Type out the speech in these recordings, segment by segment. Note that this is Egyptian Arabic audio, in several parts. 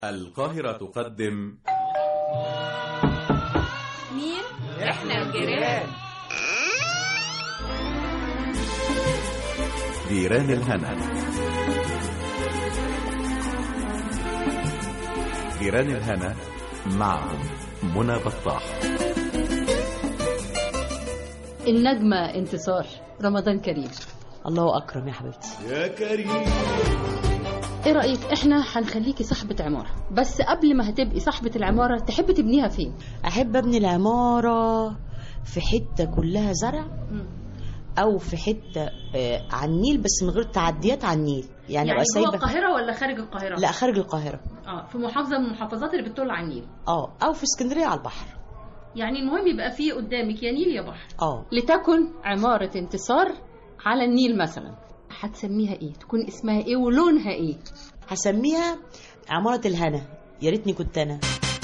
القاهرة تقدم مين؟ احنا الجيران جيران الهنا جيران الهنا معهم منى بطاح النجمة انتصار رمضان كريم الله اكرم يا حبيبتي يا كريم ايه رأيك احنا هنخليكي صاحبة عمارة بس قبل ما هتبقي صاحبة العمارة تحبي تبنيها فين احب ابني العماره في حته كلها زرع او في حته آه، على النيل بس من غير تعديات على النيل يعني, يعني ابقى جوه سايبه القاهرة ولا خارج القاهرة لا خارج القاهره اه في محافظة من المحافظات اللي بتطل على النيل اه او في اسكندريه على البحر يعني المهم يبقى فيه قدامك يا نيل يا بحر اه لتكن عمارة انتصار على النيل مثلا هتسميها ايه تكون اسمها ايه ولونها ايه هسميها عماره الهنا يا ريتني كنت انا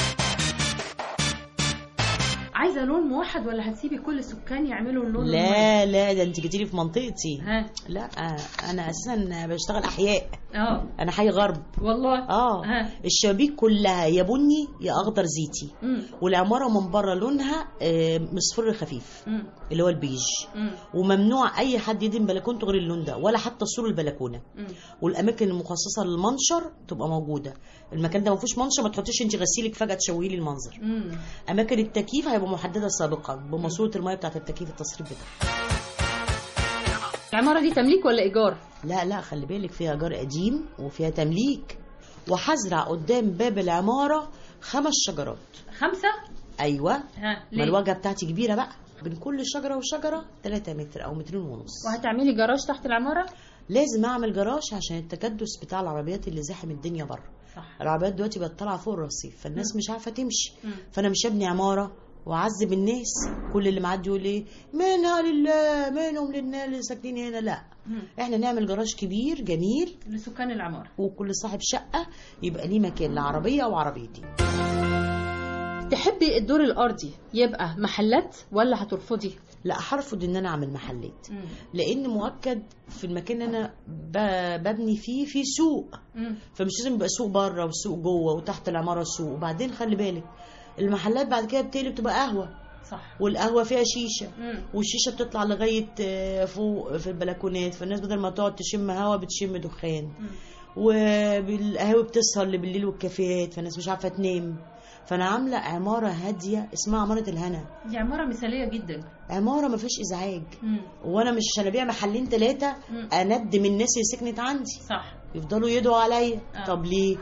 عايزة لون موحد ولا هتسيبي كل السكان يعملوا اللون المميز؟ لا لا ده انت جيتيلي في منطقتي ها لا آه، انا اساسا بشتغل احياء اه انا حي غرب والله اه ها الشبابيك كلها يا بني يا اخضر زيتي مم. والعماره من بره لونها آه، مصفر خفيف مم. اللي هو البيج مم. وممنوع اي حد يدهن بلكونته غير اللون ده ولا حتى سور البلكونه مم. والاماكن المخصصه للمنشر تبقى موجوده المكان ده ما فيهوش منشر ما تحطيش انت غسيلك فجاه تشوهي لي المنظر مم. اماكن التكييف هيبقى محدده سابقا بماسوره الميه بتاعه التكييف التصريف بتاعها العمارة دي تمليك ولا إيجار؟ لا لا خلي بالك فيها جار قديم وفيها تمليك وهزرع قدام باب العماره خمس شجرات خمسة؟ ايوه ها ما ليه؟ الواجهه بتاعتي كبيره بقى بين كل شجره وشجره 3 متر او مترين ونص وهتعملي جراج تحت العمارة؟ لازم اعمل جراج عشان التكدس بتاع العربيات اللي زاحم الدنيا بره صح العربيات دلوقتي بقت طالعه فوق الرصيف فالناس مش عارفه تمشي مم. فانا مش هبني عماره واعذب الناس كل اللي معدي يقول ايه منها لله منهم للناس اللي ساكنين هنا لا مم. احنا نعمل جراج كبير جميل لسكان العمارة وكل صاحب شقه يبقى ليه مكان لعربيه او عربيتين تحبي الدور الأرضي يبقى محلات ولا هترفضي؟ لا هرفض ان انا اعمل محلات مم. لان مؤكد في المكان اللي انا ب- ببني فيه في سوق مم. فمش لازم يبقى سوق بره وسوق جوه وتحت العماره سوق وبعدين خلي بالك المحلات بعد كده بتقلب تبقى قهوه صح والقهوه فيها شيشه مم. والشيشه بتطلع لغايه آه، فوق في البلكونات فالناس بدل ما تقعد تشم هوا بتشم دخان مم. والقهاوي بتسهر اللي بالليل والكافيهات فالناس مش عارفه تنام فانا عامله عماره هاديه اسمها عماره الهنا دي عمارة مثالية جدا عماره ما فيهاش ازعاج مم. وانا مش عشان ابيع محلين ثلاثه مم. اندم الناس اللي سكنت عندي صح يفضلوا يدعوا عليا آه. طب ليه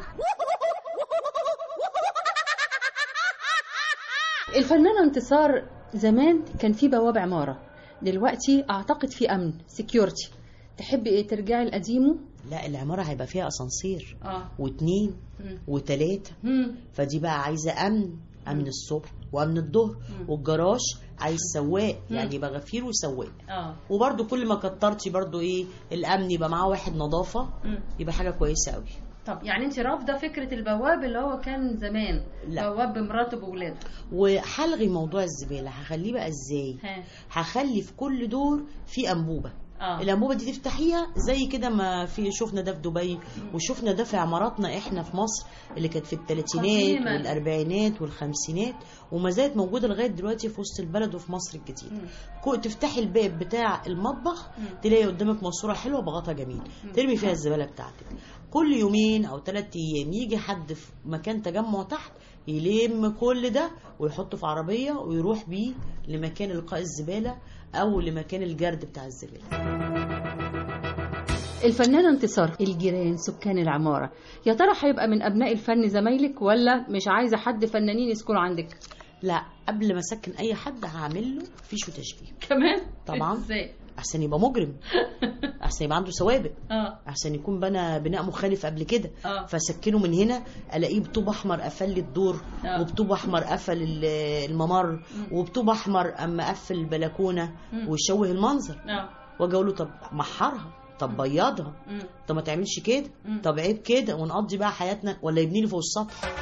الفنانة انتصار زمان كان في بواب عمارة دلوقتي أعتقد في أمن سكيورتي تحبي إيه ترجعي لقديمه؟ لا العماره هيبقى فيها اسانسير اه واتنين مم. وتلاته مم. فدي بقى عايزه امن امن الصبح وامن الظهر والجراج عايز سواق يعني يبقى غفير وسواق اه وبرده كل ما كترتي برده ايه الامن يبقى معاه واحد نظافه مم. يبقى حاجه كويسه قوي طب يعني انت رافضه فكره البواب اللي هو كان زمان لا. بواب بمراته بولاده وهلغي موضوع الزباله هخليه بقى ازاي ها هخلي في كل دور في انبوبه اه الانبوبه دي تفتحيها زي كده ما في شفنا ده في دبي وشفنا ده في عماراتنا احنا في مصر اللي كانت في الثلاثينات قديمة. والاربعينات والخمسينات وما زالت موجوده لغايه دلوقتي في وسط البلد وفي مصر الجديده مم. كو- تفتحي الباب بتاع المطبخ مم. تلاقي قدامك ماسوره حلوه بغطا جميل ترمي فيها الزباله بتاعتك كل يومين او ثلاث ايام يجي حد في مكان تجمع تحت يلم كل ده ويحطه في عربيه ويروح بيه لمكان القاء الزباله او لمكان الجرد بتاع الزباله الفنانه انتصار الجيران سكان العماره يا ترى هيبقى من ابناء الفن زمايلك ولا مش عايزه حد فنانين يسكنوا عندك لا قبل ما اسكن اي حد هعمل له فيش وتشبيه كمان طبعاً. ازاي احسن يبقى مجرم احسن يبقى عنده سوابق اه احسن يكون بنى بناء مخالف قبل كده اه فسكنه من هنا الاقيه بطوب احمر قفل لي الدور آه. وبطوب احمر قفل ال- الممر وبطوب احمر اما قفل البلكونه مم. ويشوه المنظر اه واجي اقول له طب محرها طب بيضها مم. طب ما تعملش كده مم. طب عيب كده ونقضي بقى حياتنا ولا يبني لي فوق السطح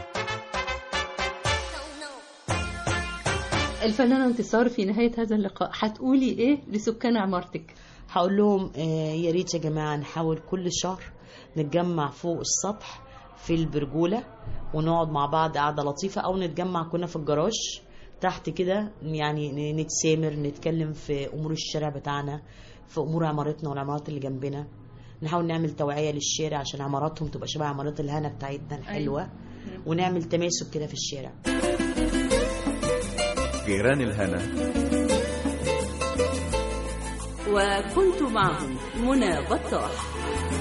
الفنانه انتصار في نهايه هذا اللقاء هتقولي ايه لسكان عمارتك هقول لهم آه، يا ريت يا جماعه نحاول كل شهر نتجمع فوق السطح في في البرجوله ونقعد مع بعض قعده لطيفه او نتجمع كنا في الجراج تحت كده يعني ن- نتسامر نتكلم في امور الشارع بتاعنا في امور عمارتنا والعمارات اللي جنبنا نحاول نعمل توعيه للشارع عشان عماراتهم تبقى شبه عمارات الهنا بتاعتنا الحلوه ونعمل تماسك كده في الشارع جيران الهنا وكنت معهم منى بطاح